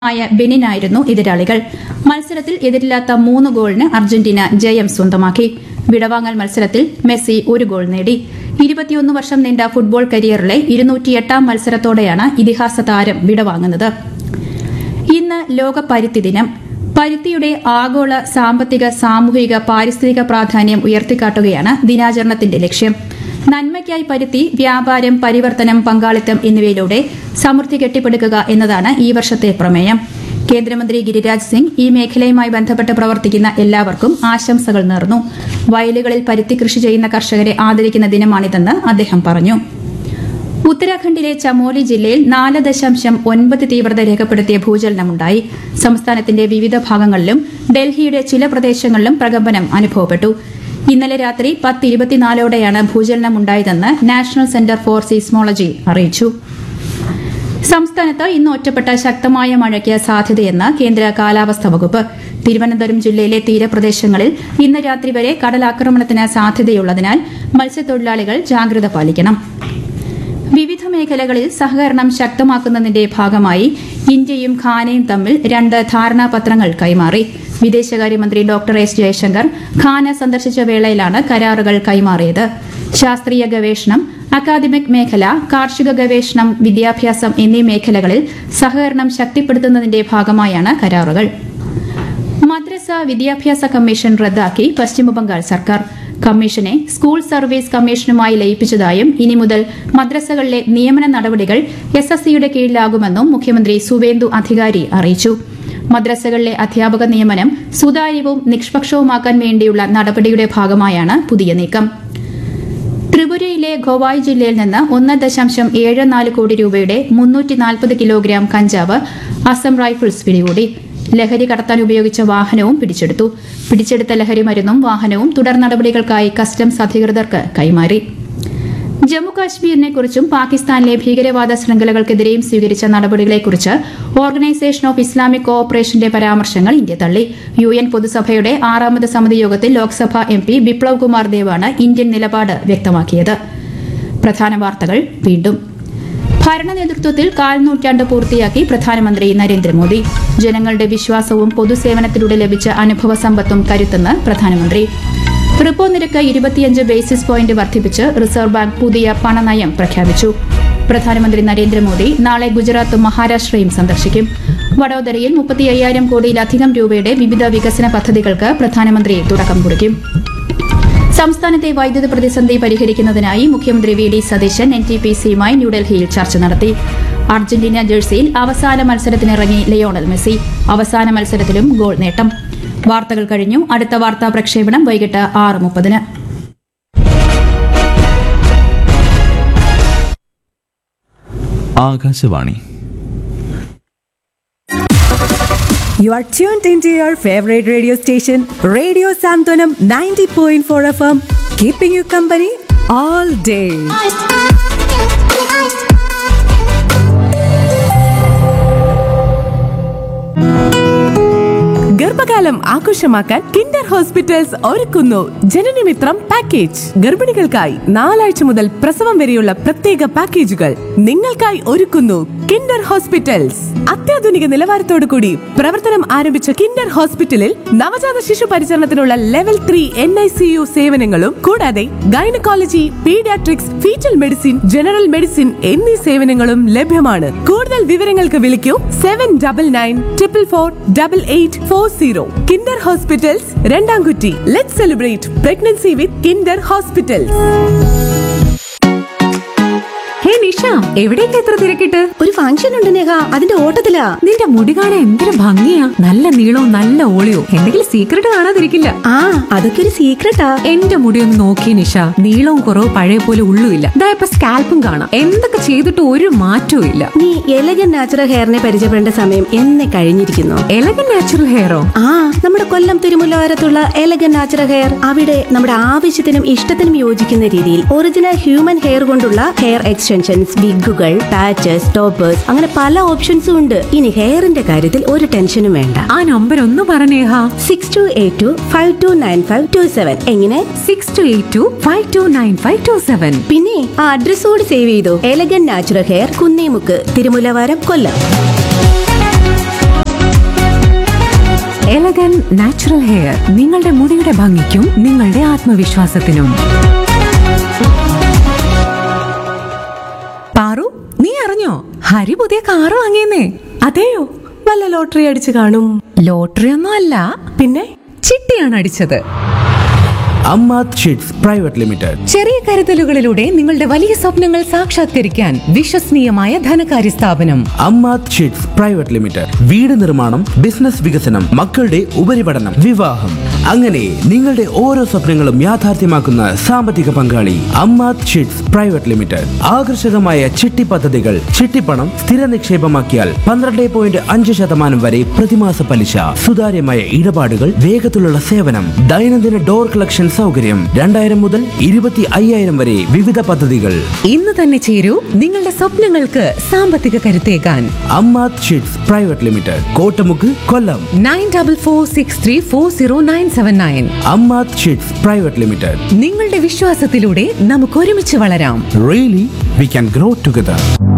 ആയ ബെനിനായിരുന്നു എതിരാളികൾ മത്സരത്തിൽ എതിരില്ലാത്ത മൂന്ന് ഗോളിന് അർജന്റീന ജയം സ്വന്തമാക്കി വിടവാങ്ങൽ മത്സരത്തിൽ മെസ്സി ഒരു ഗോൾ നേടി ഇരുപത്തിയൊന്ന് വർഷം നീണ്ട ഫുട്ബോൾ കരിയറിലെ ഇരുന്നൂറ്റിയെട്ടാം മത്സരത്തോടെയാണ് ഇതിഹാസ താരം വിടവാങ്ങുന്നത് ഇന്ന് ലോക പരുത്തി ദിനം പരുത്തിയുടെ ആഗോള സാമ്പത്തിക സാമൂഹിക പാരിസ്ഥിതിക പ്രാധാന്യം ഉയർത്തിക്കാട്ടുകയാണ് ദിനാചരണത്തിന്റെ ലക്ഷ്യം നന്മയ്ക്കായി പരുത്തി വ്യാപാരം പരിവർത്തനം പങ്കാളിത്തം എന്നിവയിലൂടെ സമൃദ്ധി കെട്ടിപ്പടുക്കുക എന്നതാണ് ഈ വർഷത്തെ പ്രമേയം കേന്ദ്രമന്ത്രി ഗിരിരാജ് സിംഗ് ഈ മേഖലയുമായി ബന്ധപ്പെട്ട് പ്രവർത്തിക്കുന്ന എല്ലാവർക്കും ആശംസകൾ നേർന്നു വയലുകളിൽ പരുത്തി കൃഷി ചെയ്യുന്ന കർഷകരെ ആദരിക്കുന്ന ദിനമാണിതെന്ന് അദ്ദേഹം പറഞ്ഞു ഉത്തരാഖണ്ഡിലെ ചമോലി ജില്ലയിൽ നാല് ദശാംശം ഒൻപത് തീവ്രത രേഖപ്പെടുത്തിയ ഭൂചലനമുണ്ടായി സംസ്ഥാനത്തിന്റെ വിവിധ ഭാഗങ്ങളിലും ഡൽഹിയുടെ ചില പ്രദേശങ്ങളിലും പ്രകമ്പനം അനുഭവപ്പെട്ടു ഇന്നലെ രാത്രി പത്ത് ഇരുപത്തിനാലോടെയാണ് ഭൂചലനമുണ്ടായതെന്ന് നാഷണൽ സെന്റർ ഫോർ സീസ്മോളജി അറിയിച്ചു സംസ്ഥാനത്ത് ഇന്ന് ഒറ്റപ്പെട്ട ശക്തമായ മഴയ്ക്ക് സാധ്യതയെന്ന് കേന്ദ്ര കാലാവസ്ഥാ വകുപ്പ് തിരുവനന്തപുരം ജില്ലയിലെ തീരപ്രദേശങ്ങളിൽ ഇന്ന് രാത്രി വരെ കടലാക്രമണത്തിന് സാധ്യതയുള്ളതിനാൽ മത്സ്യത്തൊഴിലാളികൾ ജാഗ്രത പാലിക്കണം വിവിധ മേഖലകളിൽ സഹകരണം ശക്തമാക്കുന്നതിന്റെ ഭാഗമായി ഇന്ത്യയും ഖാനയും തമ്മിൽ രണ്ട് ധാരണാപത്രങ്ങൾ കൈമാറി വിദേശകാര്യമന്ത്രി ഡോക്ടർ എസ് ജയശങ്കർ ഖാന സന്ദർശിച്ച വേളയിലാണ് കരാറുകൾ കൈമാറിയത് ശാസ്ത്രീയ ഗവേഷണം അക്കാദമിക് മേഖല കാർഷിക ഗവേഷണം വിദ്യാഭ്യാസം എന്നീ മേഖലകളിൽ സഹകരണം ശക്തിപ്പെടുത്തുന്നതിന്റെ ഭാഗമായാണ് കരാറുകൾ മദ്രസ വിദ്യാഭ്യാസ കമ്മീഷൻ റദ്ദാക്കി പശ്ചിമബംഗാൾ സർക്കാർ കമ്മീഷനെ സ്കൂൾ സർവീസ് കമ്മീഷനുമായി ലയിപ്പിച്ചതായും ഇനി മുതൽ മദ്രസകളിലെ നിയമന നടപടികൾ എസ് എസ് സിയുടെ കീഴിലാകുമെന്നും മുഖ്യമന്ത്രി സുവേന്ദു അധികാരി അറിയിച്ചു മദ്രസകളിലെ അധ്യാപക നിയമനം സുതാര്യവും നിഷ്പക്ഷവുമാക്കാൻ വേണ്ടിയുള്ള നടപടിയുടെ ഭാഗമായാണ് പുതിയ നീക്കം ത്രിപുരയിലെ ഖൊവായ് ജില്ലയിൽ നിന്ന് ഒന്ന് ദശാംശം ഏഴ് നാല് കോടി രൂപയുടെ മുന്നൂറ്റി നാൽപ്പത് കിലോഗ്രാം കഞ്ചാവ് അസം റൈഫിൾസ് പിടികൂടി ലഹരി കടത്താൻ ഉപയോഗിച്ച വാഹനവും പിടിച്ചെടുത്തു പിടിച്ചെടുത്ത ലഹരി മരുന്നും വാഹനവും തുടർ നടപടികൾക്കായി കസ്റ്റംസ് അധികൃതർക്ക് കൈമാറി ജമ്മുകാശ്മീരിനെ കുറിച്ചും പാകിസ്ഥാനിലെ ഭീകരവാദ ശൃംഖലകൾക്കെതിരെയും സ്വീകരിച്ച നടപടികളെക്കുറിച്ച് ഓർഗനൈസേഷൻ ഓഫ് ഇസ്ലാമിക് കോഓപ്പറേഷന്റെ പരാമർശങ്ങൾ ഇന്ത്യ തള്ളി യു എൻ പൊതുസഭയുടെ ആറാമത് സമിതി യോഗത്തിൽ ലോക്സഭാ എം പി ബിപ്ലവ് കുമാർ ദേവാണ് ഇന്ത്യൻ നിലപാട് വ്യക്തമാക്കിയത് പ്രധാന വാർത്തകൾ വീണ്ടും ഭരണ നേതൃത്വത്തിൽ കാൽ നൂറ്റാണ്ട് പൂർത്തിയാക്കി പ്രധാനമന്ത്രി നരേന്ദ്രമോദി ജനങ്ങളുടെ വിശ്വാസവും പൊതുസേവനത്തിലൂടെ ലഭിച്ച അനുഭവ സമ്പത്തും കരുത്തെന്ന് പ്രധാനമന്ത്രി റിപ്പോ നിരക്ക് ഇരുപത്തിയഞ്ച് ബേസിസ് പോയിന്റ് വർദ്ധിപ്പിച്ച് റിസർവ് ബാങ്ക് പുതിയ പണനയം പ്രഖ്യാപിച്ചു പ്രധാനമന്ത്രി നരേന്ദ്രമോദി നാളെ ഗുജറാത്തും മഹാരാഷ്ട്രയും സന്ദർശിക്കും വഡോദരയിൽ മുപ്പത്തി അയ്യായിരം കോടിയിലധികം രൂപയുടെ വിവിധ വികസന പദ്ധതികൾക്ക് പ്രധാനമന്ത്രി തുടക്കം കുറിക്കും സംസ്ഥാനത്തെ വൈദ്യുത പ്രതിസന്ധി പരിഹരിക്കുന്നതിനായി മുഖ്യമന്ത്രി V D Satheesan N T P സിയുമായി ന്യൂഡൽഹിയിൽ ചർച്ച നടത്തി അർജന്റീന ജേഴ്സിയിൽ അവസാന മത്സരത്തിനിറങ്ങി ലയോണൽ മെസ്സി അവസാന മത്സരത്തിലും ഗോൾ നേട്ടം വാർത്തകൾ കഴിഞ്ഞു അടുത്ത വാർത്താ പ്രക്ഷേപണം വൈകിട്ട് ആറ് മുപ്പതിന് Akashvani You are tuned into your favorite radio station, Radio Santonam 90.4 FM, keeping you company all day. ഗർഭകാലം ആഘോഷമാക്കാൻ കിൻഡർ ഹോസ്പിറ്റൽസ് ഒരുക്കുന്നു ജനനമിത്രം പാക്കേജ് ഗർഭിണികൾക്കായി നാലാഴ്ച മുതൽ പ്രസവം വരെയുള്ള പ്രത്യേക പാക്കേജുകൾ നിങ്ങൾക്കായി ഒരുക്കുന്നു കിൻഡർ ഹോസ്പിറ്റൽസ് അത്യാധുനിക നിലവാരത്തോടു കൂടി പ്രവർത്തനം ആരംഭിച്ച കിൻഡർ ഹോസ്പിറ്റലിൽ നവജാത ശിശു പരിചരണത്തിനുള്ള level three N I C U സേവനങ്ങളും കൂടാതെ gynaecology paediatrics fetal medicine general medicine എന്നീ സേവനങ്ങളും ലഭ്യമാണ് കൂടുതൽ വിവരങ്ങൾക്ക് വിളിക്കൂ seven double nine triple four double eight four zero kinder hospitals രണ്ടാംകുറ്റി let celebrate pregnancy with kinder hospitals hey Nisha എവിടേക്ക് എത്ര തിരക്കിട്ട് ഒരു ഫംഗ്ഷൻ ഉണ്ട് നേഹ അതിന്റെ ഓട്ടത്തിലാ നിന്റെ മുടി കാണാൻ എന്തൊരു ഭംഗിയാ നല്ല നീളവും നല്ല ഓളിയോ എന്തെങ്കിലും സീക്രട്ട് കാണാതിരിക്കില്ല ആ അതൊക്കെ ഒരു സീക്രട്ടാ എന്റെ മുടി ഒന്ന് നോക്കി നിഷ നീളവും കുറവ് പഴയ പോലെ ഉള്ളുമില്ല ഇതാ ഇപ്പൊ സ്കാൽപ്പും കാണാം എന്തൊക്കെ ചെയ്തിട്ട് ഒരു മാറ്റവും ഇല്ല നീ എലഗൻ നാച്ചുറൽ ഹെയറിനെ പരിചയപ്പെടേണ്ട സമയം എന്നെ കഴിഞ്ഞിരിക്കുന്നു എലഗൻ നാച്ചുറൽ ഹെയറോ ആ നമ്മുടെ കൊല്ലം തിരുമുല്ലവാരത്തുള്ള എലഗൻ നാച്ചുറൽ ഹെയർ അവിടെ നമ്മുടെ ആവശ്യത്തിനും ഇഷ്ടത്തിനും യോജിക്കുന്ന രീതിയിൽ ഒറിജിനൽ ഹ്യൂമൻ ഹെയർ കൊണ്ടുള്ള ഹെയർ എക്സ്റ്റൻഷൻസ് വിഗുകൾ പാച്ചസ് ടോപ്പേഴ്സ് അങ്ങനെ പല ഓപ്ഷൻസും ഉണ്ട് ഇനി ഹെയറിന്റെ കാര്യത്തിൽ ഒരു ടെൻഷനും വേണ്ട ആ നമ്പർ ഒന്ന് പറഞ്ഞേഹ six two eight two five two nine five two seven എങ്ങനെ six two eight two five two nine five two seven പിന്നെ ആ അഡ്രസ് കൂടി സേവ് ചെയ്തു elegant natural hair Kunnemukku Thirumullavaram Kollam elegant natural hair നിങ്ങളുടെ മുടിയുടെ ഭംഗിക്കും നിങ്ങളുടെ ആത്മവിശ്വാസത്തിനും പാറു നീ അറിഞ്ഞോ ഹരി പുതിയ കാറ് വാങ്ങിയെന്നേ അതെയോ വല്ല ലോട്ടറി അടിച്ചു കാണും ലോട്ടറി ഒന്നും അല്ല പിന്നെ ചിട്ടിയാണ് അടിച്ചത് അമ്മാത് ഷീറ്റ്സ് പ്രൈവറ്റ് ലിമിറ്റഡ് ചെറിയ കരുതലുകളിലൂടെ നിങ്ങളുടെ വലിയ സ്വപ്നങ്ങൾ സാക്ഷാത്കരിക്കാൻ വിശ്വസനീയമായ ധനകാര്യ സ്ഥാപനം അമ്മാത് ഷീറ്റ്സ് പ്രൈവറ്റ് ലിമിറ്റഡ് വീട് നിർമ്മാണം ബിസിനസ് വികസനം മക്കളുടെ ഉപരിപഠനം വിവാഹം അങ്ങനെ നിങ്ങളുടെ ഓരോ സ്വപ്നങ്ങളും യാഥാർത്ഥ്യമാക്കുന്ന സാമ്പത്തിക പങ്കാളി അമ്മാത് ഷീറ്റ്സ് പ്രൈവറ്റ് ലിമിറ്റഡ് ആകർഷകമായ ചിട്ടി പദ്ധതികൾ ചിട്ടിപ്പണം സ്ഥിര നിക്ഷേപമാക്കിയാൽ പന്ത്രണ്ട് പോയിന്റ് അഞ്ച് ശതമാനം വരെ പ്രതിമാസ പലിശ സുതാര്യമായ ഇടപാടുകൾ വേഗത്തിലുള്ള സേവനം ദൈനംദിന ഡോർ കളക്ഷൻ സൗകര്യം രണ്ടായിരം മുതൽ ഇരുപത്തി അയ്യായിരം വരെ വിവിധ പദ്ധതികൾ ഇന്ന് തന്നെ ചേരൂ നിങ്ങളുടെ സ്വപ്നങ്ങൾക്ക് സാമ്പത്തിക കരുത്തേകാൻ Ammath sheets private limited Kottamukku Kollam nine double four six three four zero nine seven nine Ammath sheets private limited നിങ്ങളുടെ വിശ്വാസത്തിലൂടെ നമുക്ക് ഒരുമിച്ച് വളരാം really we can grow together